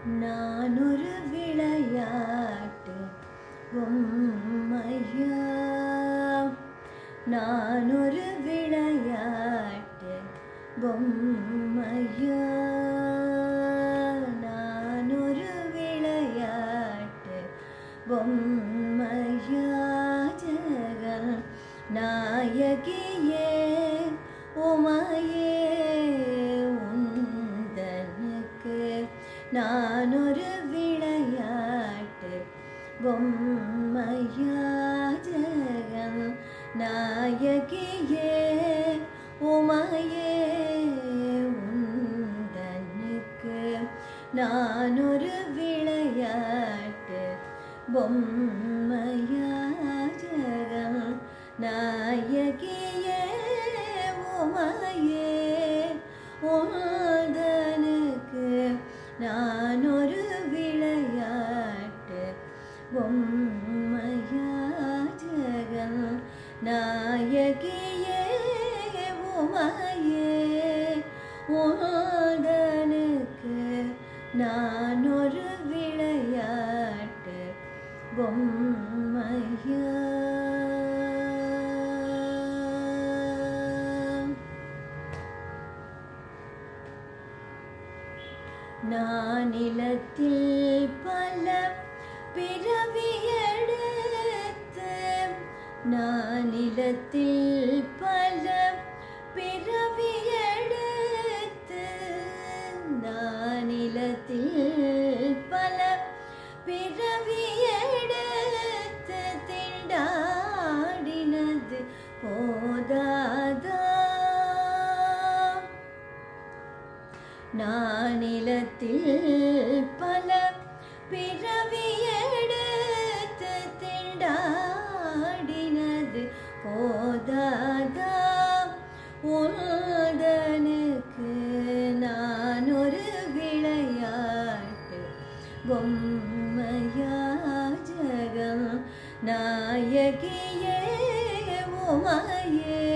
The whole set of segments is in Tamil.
நான் ஒரு விளையாட்டு பொம்மையா நான் ஒரு விளையாட்டு பொம்மையா நான் ஒரு விளையாட்டு பொம்மையா ஜெகன் நாயகியே உமையே உந்தனுக்கு நான் ஒரு விளையாட்டு பொம்மையா ஜெகன் நாயகியே உமையே உந்தனுக்கு நான் ஒரு விளையாட்டு பொம்மையா ஜெகன் நாயகியே உமையே உந்தனுக்கு நான் ஒரு விளையாட்டு பொம்மையா ஜெகன் நாயகியே உமையே உந்தனுக்கு நான் ஒரு விளையாட்டு பொம்மையா நான் நிலத்தில் பல பிறவியெடுத்து நான் நிலத்தில் பல பிறவியெடுத்து நான் நிலத்தில் பல பிறவியெடுத்து திண்டாடினது போதாதா நான் நிலத்தில் பல பிறவியெடுத்து திண்டாடினது போதாதா உந்தனுக்கு நான் ஒரு விளையாட்டு பொம்மையா ஜெகம் நாயகியே உமையே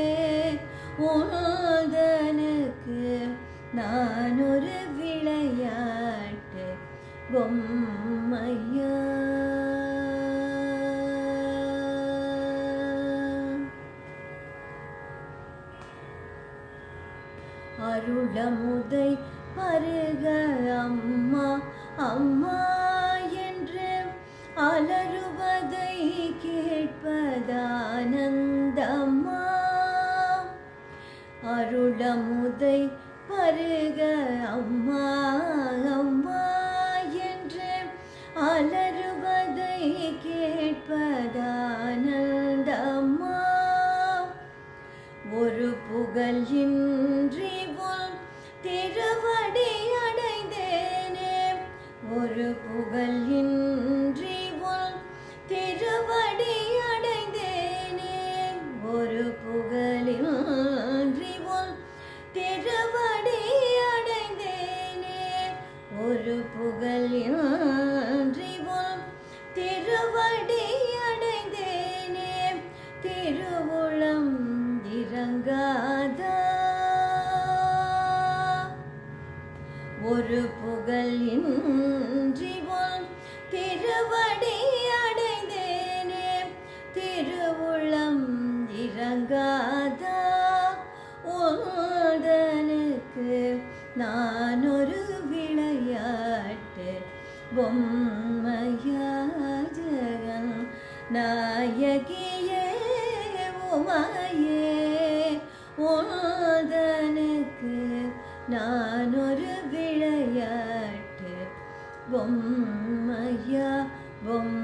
உந்தனுக்கு நான் ஒரு விளையாட்டு பொம்மையா அருளமுதை பருக அம்மா அம்மா என்று அலறுவதை கேட்பதானந்தம்மா அருளமுதை பருக அம்மா அம்மா என்று அலறுவதை கேட்பதானந்தம்மா ஒரு புகழ் இன்றி உன் திருவடி அடைந்தேனே ஒரு புகழ் இன்றி உன் திருவடி அடைந்தேனே ஒரு புகழின்றி உன் திருவடி அடைந்தேனே ஒரு புகழின்றி உன் திருவடி அடைந்தேனே திருவுளம் இறங்காதா ஒரு புகழ் இன்றி உன் திருவடி அடைந்தேனே திருவுளம் இறங்காதா உந்தனுக்கு நான் ஒரு விளையாட்டு பொம்மையா ஜெகன் நாயகியே உமையே உந்தனுக்கு நான் ஒரு விளையாட்டு பொம்மையா பொம்மையா